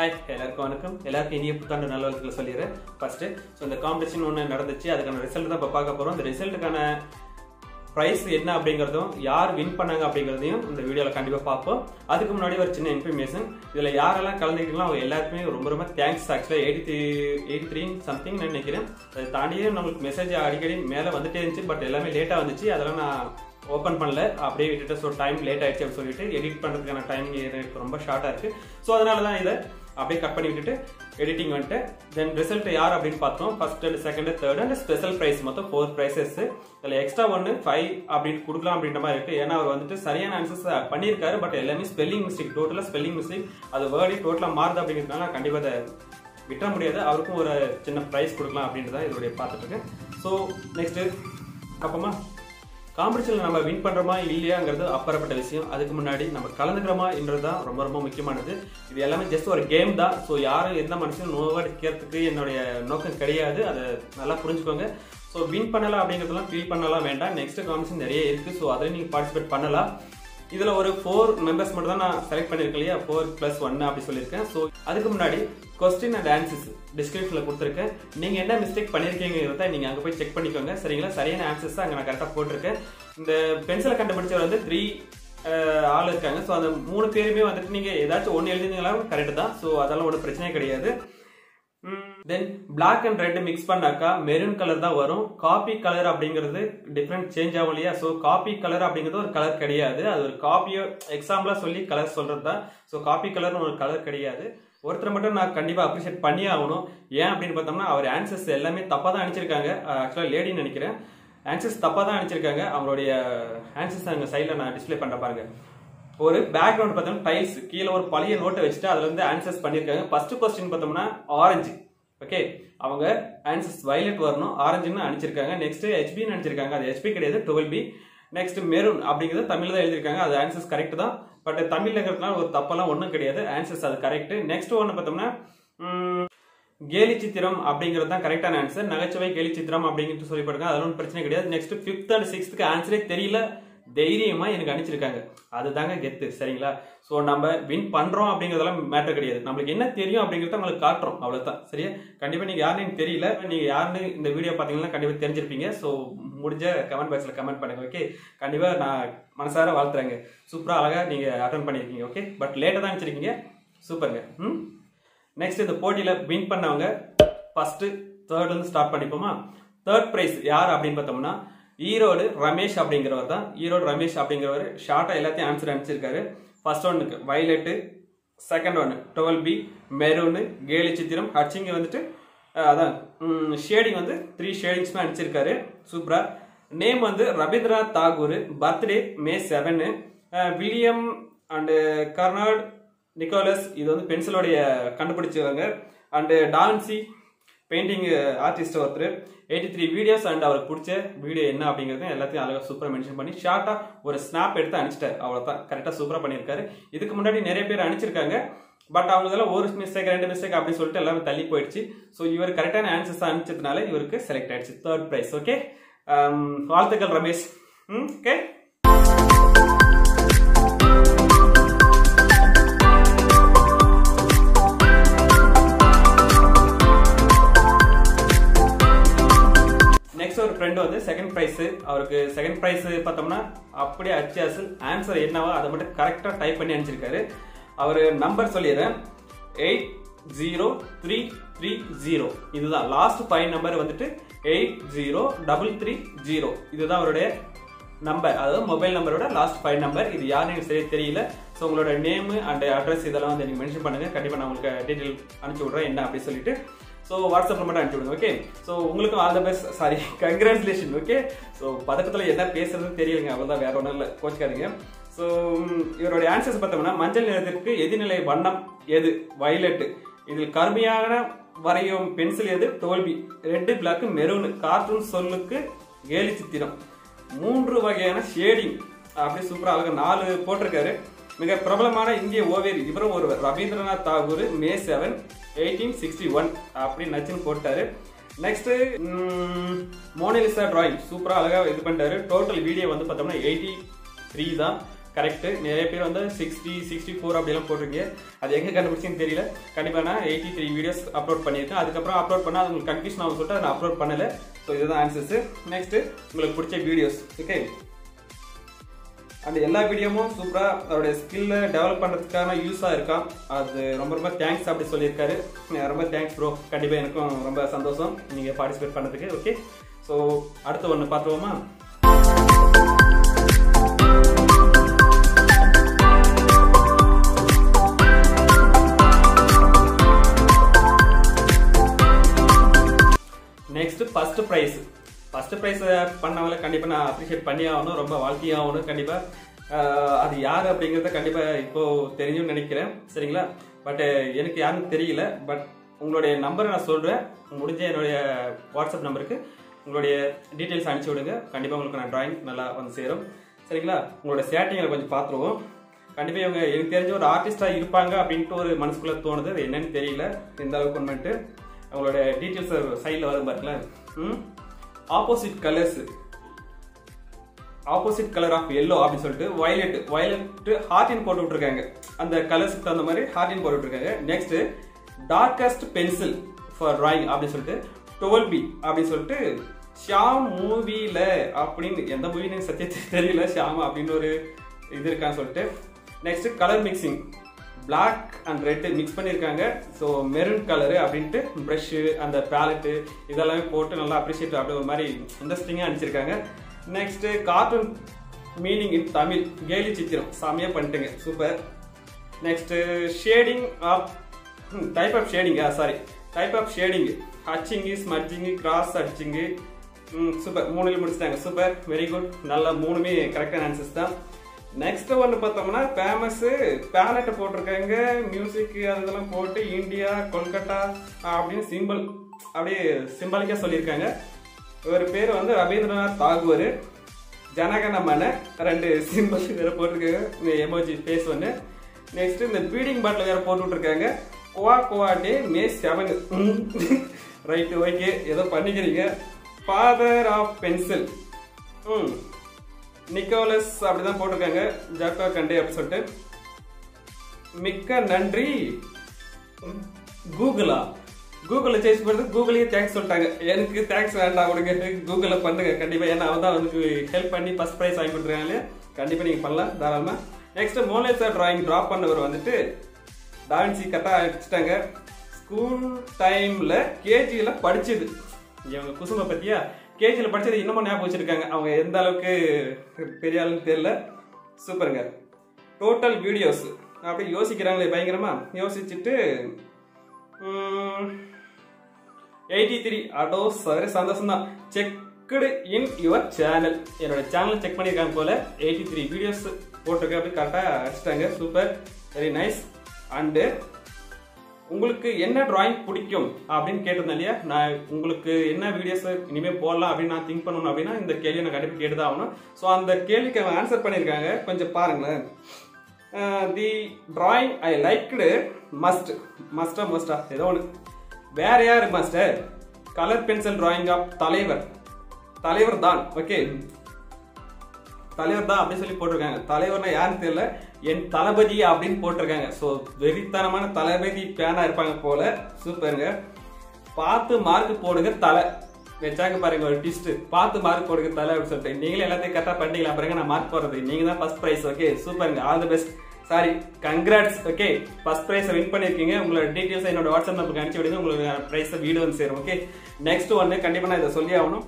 hi எல்லாருக்கும் வணக்கம் எல்லாருக்கும் இனிய புத்தாண்டு நல்வாழ்த்துக்களை சொல்லிடுறேன் ஃபர்ஸ்ட் ஸோ இந்த காம்படிஷன் ஒன்று நடந்துச்சு அதுக்கான ரிசல்ட் தான் இப்போ பார்க்க போகிறோம் இந்த ரிசல்ட்டுக்கான ப்ரைஸ் என்ன அப்படிங்கிறதும் யார் வின் பண்ணாங்க அப்படிங்கிறதையும் இந்த வீடியோவில் கண்டிப்பாக பார்ப்போம் அதுக்கு முன்னாடி ஒரு சின்ன இன்ஃபர்மேஷன் இதில் யாரெல்லாம் கலந்துக்கிட்டீங்களோ அவங்க எல்லாருக்குமே ரொம்ப ரொம்ப தேங்க்ஸ் ஆக்சுவலாக eighty three eighty three something நான் நினைக்கிறேன் அதை தாண்டியே நம்மளுக்கு மெசேஜ் அடிக்கடி மேலே வந்துட்டே இருந்துச்சு பட் எல்லாமே லேட்டாக வந்துச்சு அதெல்லாம் நான் ஓப்பன் பண்ணல அப்படியே விட்டுட்டு ஸோ டைம் லேட் ஆயிடுச்சு அப்படின்னு சொல்லிட்டு எடிட் பண்ணுறதுக்கான டைமிங் எனக்கு ரொம்ப ஷார்ட்டாக இருக்குது ஸோ அதனால தான் இதை அப்படியே கட் பண்ணி விட்டுட்டு எடிட்டிங் வந்துட்டு தென் ரிசல்ட் யார் அப்படின்னு பார்த்தோம் first and second third and special prize மொத்தம் ஃபோர் ப்ரைஸஸ் இதில் எக்ஸ்ட்ரா ஒன்று ஃபைவ் அப்படின்னு கொடுக்கலாம் அப்படின்ற மாதிரி இருக்குது ஏன்னா அவர் வந்துட்டு சரியான ஆன்சர்ஸ் பண்ணியிருக்காரு பட் எல்லாமே ஸ்பெல்லிங் மிஸ்டேக் டோட்டலாக ஸ்பெல்லிங் மிஸ்டேக் அது வேர்டி டோட்டலாக மாறுது அப்படிங்கிறதுனால கண்டிப்பாக அதை விட்ட முடியாது அவருக்கும் ஒரு சின்ன ப்ரைஸ் கொடுக்கலாம் அப்படின்ட்டு தான் இதோடைய பார்த்துட்டு இருக்கேன் ஸோ நெக்ஸ்ட்டு அப்பமா காம்படிஷனில் நம்ம வின் பண்ணுறோமா இல்லையாங்கிறது அப்புறப்பட்ட விஷயம் அதுக்கு முன்னாடி நம்ம கலந்துக்கிறோமா என்றது தான் ரொம்ப ரொம்ப முக்கியமானது இது எல்லாமே ஜஸ்ட் ஒரு கேம் தான் ஸோ யாரும் எந்த மனுஷனும் நோவடிக்கிறதுக்கு என்னுடைய நோக்கம் கிடையாது அதை நல்லா புரிஞ்சுக்கோங்க ஸோ வின் பண்ணலாம் அப்படிங்கிறதெல்லாம் ஃபீல் பண்ணலாம் வேண்டாம் நெக்ஸ்ட் காம்படிஷன் நிறைய இருக்குது ஸோ அதில் நீங்கள் பார்ட்டிசிபேட் பண்ணலாம் இதில் ஒரு ஃபோர் மெம்பர்ஸ் மட்டும் தான் நான் செலக்ட் பண்ணியிருக்கேன் இல்லையா ஃபோர் ப்ளஸ் ஒன்று அப்படி சொல்லியிருக்கேன் ஸோ அதுக்கு முன்னாடி கொஸ்டின் அண்ட் ஆன்சர்ஸ் டிஸ்கிரிப்ஷனில் கொடுத்துருக்கேன் நீங்கள் என்ன மிஸ்டேக் பண்ணியிருக்கீங்கிறத நீங்கள் அங்கே போய் செக் பண்ணிக்கோங்க சரிங்களா சரியான ஆன்சர்ஸ் தான் அங்கே நான் கரெக்டாக போட்டிருக்கேன் இந்த பென்சிலை கண்டுபிடிச்சவர் வந்து த்ரீ ஆள் இருக்காங்க ஸோ அந்த மூணு பேருமே வந்துட்டு நீங்கள் ஏதாச்சும் ஒன்று எழுதினீங்களாலும் கரெக்டு தான் ஸோ அதெல்லாம் ஒன்றும் பிரச்சனையே கிடையாது then black and red mix பண்ணாக்கா மெரூன் கலர் தான் வரும் காப்பி கலர் அப்படிங்கிறது டிஃப்ரெண்ட் சேஞ்ச் ஆகும் இல்லையா ஸோ காப்பி கலர் அப்படிங்கிறது ஒரு கலர் கிடையாது அது ஒரு காப்பியோ எக்ஸாம்பிளா சொல்லி கலர் சொல்றது தான் ஸோ காப்பி கலர்னு ஒரு கலர் கிடையாது ஒருத்தர் மட்டும் நான் கண்டிப்பாக அப்ரிஷியேட் பண்ணி ஆகணும் ஏன் அப்படின்னு பார்த்தோம்னா அவர் ஆன்சர்ஸ் எல்லாமே தப்பாக தான் அனுப்பிச்சிருக்காங்க ஆக்சுவலாக லேடின்னு நினைக்கிறேன் ஆன்சர்ஸ் தப்பாக தான் அனுப்பிச்சிருக்காங்க அவங்களுடைய ஆன்சர்ஸ் அங்கே சைடில் நான் டிஸ்பிளே பண்ண பாருங்க ஒரு பேக்ரவுண்ட் பார்த்தோம்னா டைல்ஸ் கீழே ஒரு பழைய நோட்டை வச்சுட்டு அதுல இருந்து ஆன்சர்ஸ் பண்ணியிருக்காங்க ஃபர்ஸ்ட் கொஸ்டின் பார்த்தோம்னா ஆரஞ்சு ஓகே அவங்க ஆன்சர்ஸ் வயலட் வரணும் ஆரஞ்சுன்னு அனுப்பிச்சிருக்காங்க நெக்ஸ்ட் ஹெச்பின்னு அனுப்பிச்சிருக்காங்க அது ஹெச்பி கிடையாது டுவெல் பி நெக்ஸ்ட் மெரூன் அப்படிங்கிறது தமிழ்ல தான் எழுதியிருக்காங்க அது ஆன்சர்ஸ் கரெக்ட் தான் பட் தமிழ்ல இருக்கிறதுனால ஒரு தப்பெல்லாம் ஒன்றும் கிடையாது ஆன்சர்ஸ் அது கரெக்ட் நெக்ஸ்ட் ஒன்று பார்த்தோம்னா கேலி சித்திரம் அப்படிங்கிறது தான் கரெக்டான ஆன்சர் நகைச்சுவை கேலி சித்திரம் அப்படிங்கிட்டு சொல்லி போடுங்க அதெல்லாம் ஒன்றும் பிரச்சனை கிடையாது நெக்ஸ்ட் ஃபிஃப்த் அண்ட் சிக்ஸ்த்துக்கு ஆன்சரே தெரியல தைரியமா எனக்கு அனுப்பிச்சிருக்காங்க அதுதாங்க கெத்து சரிங்களா ஸோ நம்ம வின் பண்றோம் அப்படிங்கிறதெல்லாம் மேட்டர் கிடையாது நம்மளுக்கு என்ன தெரியும் அப்படிங்கிறத உங்களுக்கு காட்டுறோம் அவ்வளவுதான் சரியா கண்டிப்பா நீங்க யாருன்னு தெரியல நீங்க யாருன்னு இந்த வீடியோ பாத்தீங்கன்னா கண்டிப்பா தெரிஞ்சிருப்பீங்க ஸோ முடிஞ்ச கமெண்ட் பாக்ஸ்ல கமெண்ட் பண்ணுங்க ஓகே கண்டிப்பா நான் மனசார வாழ்த்துறேங்க சூப்பரா அழகா நீங்க அட்டன் பண்ணிருக்கீங்க ஓகே பட் லேட்டா தான் அனுப்பிச்சிருக்கீங்க சூப்பருங்க ம் நெக்ஸ்ட் இந்த போட்டியில வின் பண்ணவங்க ஃபர்ஸ்ட் தேர்ட்ல இருந்து ஸ்டார்ட் பண்ணிப்போமா தேர்ட் பிரைஸ் யார் அப்படின்னு பார்த்தோம்னா ஈரோடு ரமேஷ் அப்படிங்கிறவர் தான் ஈரோடு ரமேஷ் அப்படிங்கிறவர் ஷார்ட்டாக எல்லாத்தையும் ஆன்சர் அனுப்பிச்சிருக்காரு ஃபர்ஸ்ட் ஒன்னுக்கு வயலட்டு செகண்ட் ஒன்று டுவெல் பி மெரூனு கேலி சித்திரம் ஹச்சிங்க வந்துட்டு அதான் ஷேடிங் வந்து த்ரீ ஷேடிங்ஸ்மே அனுப்பிச்சிருக்காரு சூப்பரா நேம் வந்து Rabindranath Tagore birthday May seven William and கர்னால்ட் நிக்கோலஸ் இது வந்து பென்சிலோடைய கண்டுபிடிச்சவங்க அண்டு டான்சி பெயிண்டிங் ஆர்டிஸ்ட் ஒருத்தர் எயிட்டி த்ரீ வீடியோஸ் அண்ட் அவருக்கு பிடிச்ச வீடியோ என்ன அப்படிங்கிறது எல்லாத்தையும் அழகாக சூப்பராக மென்ஷன் பண்ணி ஷார்ட்டாக ஒரு ஸ்னாப் எடுத்து அனுப்பிச்சிட்டார் அவ்வளோதான் கரெக்டாக சூப்பராக பண்ணியிருக்காரு இதுக்கு முன்னாடி நிறைய பேர் அனுப்பிச்சிருக்காங்க பட் அவங்களெல்லாம் ஒரு மிஸ்டேக் ரெண்டு மிஸ்டேக் அப்படி சொல்லிட்டு எல்லாமே தள்ளி போயிடுச்சு ஸோ இவர் கரெக்டான ஆன்சர்ஸ் அனுப்பிச்சதுனால இவருக்கு செலக்ட் ஆயிடுச்சு தேர்ட் ப்ரைஸ் ஓகே வாழ்த்துக்கள் ரமேஷ் ம் ஓகே நெக்ஸ்ட் ஒரு ஃப்ரெண்ட் வந்து செகண்ட் ப்ரைஸ் அவருக்கு செகண்ட் ப்ரைஸ் பார்த்தோம்னா அப்படியே அச்சு அசல் ஆன்சர் என்னவோ அதை மட்டும் கரெக்டாக டைப் பண்ணி அனுப்பிச்சிருக்காரு அவர் நம்பர் சொல்லிடுறேன் eight zero three three zero இதுதான் லாஸ்ட் ஃபைவ் நம்பர் வந்துட்டு eight zero double three zero இதுதான் அவருடைய நம்பர் அதாவது மொபைல் நம்பரோட லாஸ்ட் ஃபைவ் நம்பர் இது யாருன்னு எனக்கு சரியா தெரியல ஸோ உங்களோட நேம் அண்ட் அட்ரஸ் இதெல்லாம் வந்து எனக்கு மென்ஷன் பண்ணுங்க கண்டிப்பாக நான் உங்களுக்கு டீட்டெயில் அனுப்பிச்சி விட்றேன் என்ன அப்படி சொல்லிட்டு ஸோ வாட்ஸ்அப்பில் மட்டும் அனுப்பிச்சி விடுங்க ஓகே ஸோ உங்களுக்கும் all the best sorry congratulation okay so பதக்கத்தில் என்ன பேசுறதுன்னு தெரியலங்க அவ்வளோதான் வேற ஒன்றும் இல்லை கோச்சிக்காதீங்க ஸோ இவருடைய ஆன்சர்ஸ் பார்த்தோம்னா மஞ்சள் நிறத்திற்கு எதிர்நிலை வண்ணம் எது வயலட்டு இதில் கருமையான வரையும் பென்சில் எது தோல்வி ரெட்டு பிளாக் மெரூனு கார்ட்டூன் சொல்லுக்கு கேலி சித்திரம் மூன்று வகையான ஷேடிங் அப்படியே சூப்பராக அழகாக நாலு போட்டிருக்காரு மிக பிரபலமான இந்திய ஓவியர் இவரும் ஒருவர் Rabindranath Tagore May seven eighteen sixty one அப்படி நச்சுன்னு போட்டாரு நெக்ஸ்ட் மோனலிசா டிராயிங் சூப்பரா அழகா இது பண்ணிட்டாரு டோட்டல் வீடியோ வந்து பார்த்தோம்னா எயிட்டி த்ரீ தான் கரெக்ட் நிறைய பேர் வந்து சிக்ஸ்டி சிக்ஸ்டி ஃபோர் அப்படிலாம் போட்டிருக்கீங்க அது எங்கே கண்டுபிடிச்சுன்னு தெரியல கண்டிப்பாக நான் எயிட்டி த்ரீ வீடியோஸ் அப்லோட் பண்ணியிருக்கேன் அதுக்கப்புறம் அப்லோட் பண்ணால் அது உங்களுக்கு கன்ஃபியூஷன் ஆகும் சொல்லிட்டு அதை நான் அப்லோட் பண்ணல ஸோ இதுதான் ஆன்சர்ஸ் நெக்ஸ்ட் உங்களுக்கு பிடிச்ச வீடியோஸ் ஓகே அந்த எல்லா வீடியோவும் சூப்பராக அவருடைய ஸ்கில்லை டெவலப் பண்ணுறதுக்கான யூஸாக இருக்கான் அது ரொம்ப ரொம்ப தேங்க்ஸ் அப்படி சொல்லியிருக்காரு அஹ் ரொம்ப தேங்க்ஸ் ப்ரோ கண்டிப்பாக எனக்கும் ரொம்ப சந்தோஷம் நீங்கள் பார்ட்டிசிபேட் பண்ணதுக்கு ஓகே ஸோ அடுத்து ஒன்று பார்த்துருவோமா next first prize first prize பண்ணவங்கள கண்டிப்பாக நான் அப்ரிஷியேட் பண்ணி ஆகணும் ரொம்ப வாழ்க்கையாகணும் கண்டிப்பாக அது யார் அப்படிங்கிறத கண்டிப்பாக இப்போ தெரிஞ்சுன்னு நினைக்கிறேன் சரிங்களா பட் எனக்கு யாருன்னு தெரியல பட் உங்களுடைய நம்பரை நான் சொல்கிறேன் முடிஞ்ச என்னுடைய வாட்ஸ்அப் நம்பருக்கு உங்களுடைய டீட்டெயில்ஸ் அனுப்பிச்சி விடுங்க கண்டிப்பாக உங்களுக்கு நான் டிராயிங் நல்லா வந்து சேரும் சரிங்களா உங்களோட சேட்டிங்களை கொஞ்சம் பார்த்துருவோம் கண்டிப்பாக இவங்க எனக்கு தெரிஞ்ச ஒரு ஆர்டிஸ்டாக இருப்பாங்க அப்படின்ட்டு ஒரு மனசுக்குள்ளே தோணுது அது என்னன்னு தெரியல எந்த அளவுக்கு உண்மைன்ட்டு அவங்களோட டீட்டெயில்ஸ் சைடில் வரும் பாருங்களேன் ம் opposite colours opposite colour of yellow அப்படின்னு சொல்லிட்டு வயலட் வயலட் ஹார்டின் போட்டு விட்டுருக்காங்க அந்த கலர்ஸ்க்கு தகுந்த மாதிரி ஹார்டின் போட்டு விட்டுருக்காங்க next darkest pencil for drawing அப்படின்னு சொல்லிட்டு டுவெல் பி அப்படின்னு சொல்லிட்டு ஷாம் மூவில அப்படின்னு எந்த மூவின்னு சத்தியத்துக்கு தெரியல ஷாம் அப்படின்னு ஒரு இது இருக்கான்னு சொல்லிட்டு next colour mixing black and red mix பண்ணியிருக்காங்க ஸோ மெரூன் கலரு அப்படின்ட்டு ப்ரஷ்ஷு அந்த பேலட்டு இதெல்லாமே போட்டு நல்லா அப்ரிஷியேட் அப்படி ஒரு மாதிரி இன்ட்ரெஸ்டிங்காக அனுப்பிச்சிருக்காங்க next cartoon meaning in Tamil கேலி சித்திரம் செம்மையாக பண்ணிட்டுங்க super next shading of type of ஷேடிங்கா sorry type of shading hatching smudging cross hatching super மூணுல முடிச்சிட்டாங்க சூப்பர் வெரி குட் நல்லா மூணுமே கரெக்டான ஆன்சர்ஸ் தான் நெக்ஸ்ட் ஒன்று பார்த்தோம்னா ஃபேமஸ் பேலட்டை போட்டிருக்காங்க மியூசிக் அதெல்லாம் போட்டு இந்தியா கொல்கட்டா அப்படின்னு சிம்பிள் அப்படியே சிம்பாலிக்காக சொல்லியிருக்காங்க ஒரு பேர் வந்து ரவீந்திரநாத் தாகூர் ஜனகணமன ரெண்டு சிம்பிள் வேற போட்டிருக்காங்க எமோஜி ஃபேஸ் ஒன்று நெக்ஸ்ட் இந்த பீடிங் பாட்டில் வேற போட்டு விட்டுருக்காங்க கோவா கோவா day May seven right okay ஏதோ பண்ணிக்கிறீங்க ஃபாதர் ஆஃப் பென்சில் ம் நிக்கோலஸ் அப்படிதான் போட்டிருக்காங்க ஜாக்கா கண்டே அப்படின்னு சொல்லிட்டு மிக்க நன்றி கூகுளா கூகுளில் சேஞ்ச் பண்ணுறது கூகுளையே தேங்க்ஸ் சொல்லிட்டாங்க எனக்கு தேங்க்ஸ் வேண்டாம் கொடுங்க கூகுளில் பண்ணுங்க கண்டிப்பாக ஏன்னா அவன் தான் வந்து ஹெல்ப் பண்ணி ஃபர்ஸ்ட் ப்ரைஸ் வாங்கி கொடுத்துருக்காங்க கண்டிப்பாக நீங்கள் பண்ணலாம் தாராளமாக நெக்ஸ்ட் மோனேசா டிராயிங் ட்ராப் பண்ணவர் வந்துட்டு டான்சி கரெக்டாக அடிச்சிட்டாங்க ஸ்கூல் டைமில் கேஜியில் படிச்சது இவங்க குசுமை பற்றியா கேஜியில் படிச்சது இன்னமும் ஞாபகம் வச்சிருக்காங்க அவங்க எந்த அளவுக்கு பெரிய ஆளுன்னு தெரியல சூப்பருங்க டோட்டல் வீடியோஸ் அப்படி யோசிக்கிறாங்களே பயங்கரமா யோசிச்சுட்டு எயிட்டி த்ரீ அடோ சரி சந்தோஷம் தான் செக்குடு இன் யுவர் சேனல் என்னோட சேனல் செக் பண்ணியிருக்காங்க போல எயிட்டி த்ரீ வீடியோஸ் போட்டிருக்கேன் அப்படி கரெக்டாக அடிச்சிட்டாங்க சூப்பர் வெரி நைஸ் அண்டு உங்களுக்கு என்ன டிராயிங் பிடிக்கும் அப்படின்னு கேட்டிருந்தேன் இல்லையா நான் உங்களுக்கு என்ன வீடியோஸ் இனிமேல் போடலாம் அப்படின்னு நான் திங்க் பண்ணணும் அப்படின்னா இந்த கேள்வியை நான் கண்டிப்பாக கேட்டு தான் ஆகணும் ஸோ அந்த கேள்விக்கு அவன் ஆன்சர் பண்ணியிருக்காங்க கொஞ்சம் பாருங்களேன் the drawing I liked must மஸ்டா மஸ்டா ஏதோ ஒன்று வேற யார் master colour pencil drawing of தலைவர் தலைவர் தான் ஓகே தலைவர் தான் அப்படின்னு சொல்லி போட்டிருக்காங்க தலைவர்னா யாருன்னு தெரியல என் தளபதி அப்படின்னு போட்டிருக்காங்க ஸோ வெறித்தனமான தளபதி பேனா இருப்பாங்க போல சூப்பருங்க பார்த்து மார்க் போடுங்க தலை வச்சாங்க பாருங்க ஒரு டிஸ்ட் பார்த்து மார்க் போடுங்க தலை அப்படின்னு சொல்லிட்டு நீங்களே எல்லாத்தையும் கரெக்டாக பண்ணிக்கலாம் பாருங்க நான் மார்க் போடுறது நீங்க தான் ஃபர்ஸ்ட் ப்ரைஸ் ஓகே சூப்பருங்க all the best sorry congrats okay first prize win பண்ணிருக்கீங்க உங்களோட டீட்டெயில்ஸ் என்னோட வாட்ஸ்அப் நம்பருக்கு அனுப்பிச்சு விடுங்க உங்களுக்கு ப்ரைஸ் வீடு வந்து சேரும் ஓகே நெக்ஸ்ட் ஒன்று கண்டிப்பாக நான் இதை சொல்லி ஆகணும்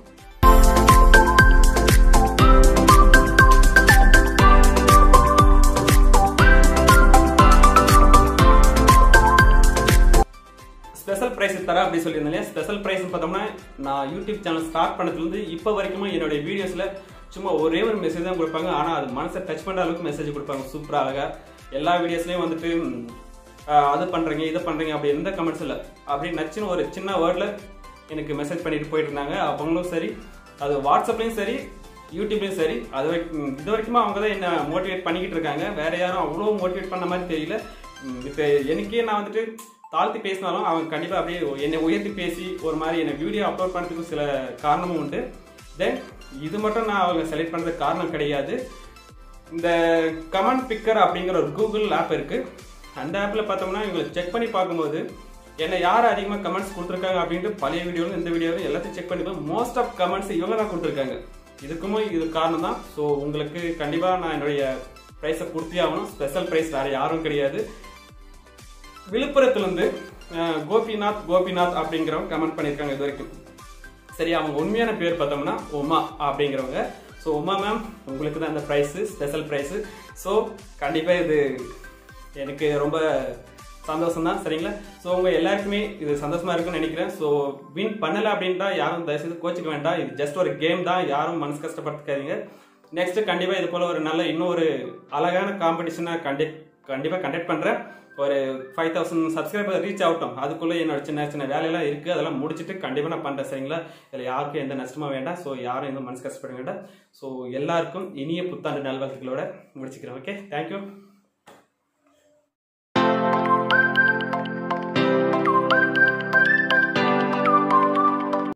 ஸ்பெஷல் ப்ரைஸ் தரேன் அப்படி சொல்லியிருந்தேன் இல்லையா ஸ்பெஷல் ப்ரைஸ் பார்த்தோம்னா நான் யூடியூப் சேனல் ஸ்டார்ட் பண்ணதுலேருந்து இப்போ வரைக்கும் என்னுடைய வீடியோஸில் சும்மா ஒரே ஒரு மெசேஜ் தான் கொடுப்பாங்க ஆனால் அது மனசை டச் பண்ணுற அளவுக்கு மெசேஜ் கொடுப்பாங்க சூப்பராக அழகாக எல்லா வீடியோஸ்லேயும் வந்துட்டு ஆஹ், அது பண்ணுறீங்க இது பண்ணுறீங்க அப்படி எந்த கமெண்ட்ஸ் இல்லை அப்படி நச்சுன்னு ஒரு சின்ன வேர்டில் எனக்கு மெசேஜ் பண்ணிட்டு போயிட்டு இருந்தாங்க அவங்களும் சரி அது வாட்ஸ்அப்லேயும் சரி யூடியூப்லேயும் சரி அது வரைக்கும் இது வரைக்குமே அவங்க தான் என்ன மோட்டிவேட் பண்ணிக்கிட்டு இருக்காங்க வேற யாரும் அவ்வளோ மோட்டிவேட் பண்ண மாதிரி தெரியல இப்போ எனக்கே நான் வந்துட்டு தாழ்த்தி பேசினாலும் அவங்க கண்டிப்பாக அப்படியே என்னை உயர்த்தி பேசி ஒரு மாதிரி என்னை வீடியோ அப்லோட் பண்ணுறதுக்கு சில காரணமும் உண்டு தென் இது மட்டும் நான் அவங்க செலக்ட் பண்ணுறதுக்கு காரணம் கிடையாது இந்த கமெண்ட் பிக்கர் அப்படிங்கிற ஒரு கூகுள் ஆப் இருக்கு அந்த ஆப்பில் பார்த்தோம்னா இவங்களை செக் பண்ணி பார்க்கும்போது என்ன யார் அதிகமாக கமெண்ட்ஸ் கொடுத்துருக்காங்க அப்படின்ட்டு பழைய வீடியோவில் இந்த வீடியோவில் எல்லாத்தையும் செக் பண்ணி மோஸ்ட் ஆஃப் கமெண்ட்ஸ் இவங்க தான் கொடுத்துருக்காங்க இதுக்குமே இது காரணம் தான் ஸோ உங்களுக்கு கண்டிப்பாக நான் என்னுடைய ப்ரைஸை கொடுத்தே ஆகணும் ஸ்பெஷல் ப்ரைஸ் வேறு யாரும் கிடையாது விழுப்புரத்துலேருந்து கோபிநாத் கோபிநாத் அப்படிங்கிறவங்க கமெண்ட் பண்ணியிருக்காங்க இது வரைக்கும் சரி அவங்க உண்மையான பேர் பார்த்தோம்னா உமா அப்படிங்கிறவங்க ஸோ உமா மேம் உங்களுக்கு தான் இந்த ப்ரைஸு ஸ்பெஷல் ப்ரைஸு ஸோ கண்டிப்பாக இது எனக்கு ரொம்ப சந்தோஷம் தான் சரிங்களா ஸோ உங்க எல்லாருக்குமே இது சந்தோஷமா இருக்குன்னு நினைக்கிறேன் ஸோ வின் பண்ணல அப்படின்ட்டா யாரும் தயவுசெய்து கோச்சிக்க வேண்டாம் இது ஜஸ்ட் ஒரு கேம் தான் யாரும் மனசு கஷ்டப்படுத்தாதீங்க நெக்ஸ்ட் கண்டிப்பா இது போல ஒரு நல்ல இன்னொரு அழகான காம்படிஷனை கண்டி கண்டிப்பா கண்டக்ட் பண்றேன் ஒரு ஃபைவ் தௌசண்ட் சப்ஸ்கிரைபர் ரீச் ஆகட்டும் அதுக்குள்ள என்னோட சின்ன சின்ன வேலையெல்லாம் இருக்கு அதெல்லாம் முடிச்சுட்டு கண்டிப்பா நான் பண்றேன் சரிங்களா இதுல யாருக்கும் எந்த நஷ்டமா வேண்டாம் ஸோ யாரும் எந்த மனசு கஷ்டப்பட வேண்டாம் ஸோ எல்லாருக்கும் இனிய புத்தாண்டு நல்வாழ்த்துக்களோட முடிச்சுக்கிறேன் ஓகே தேங்க்யூ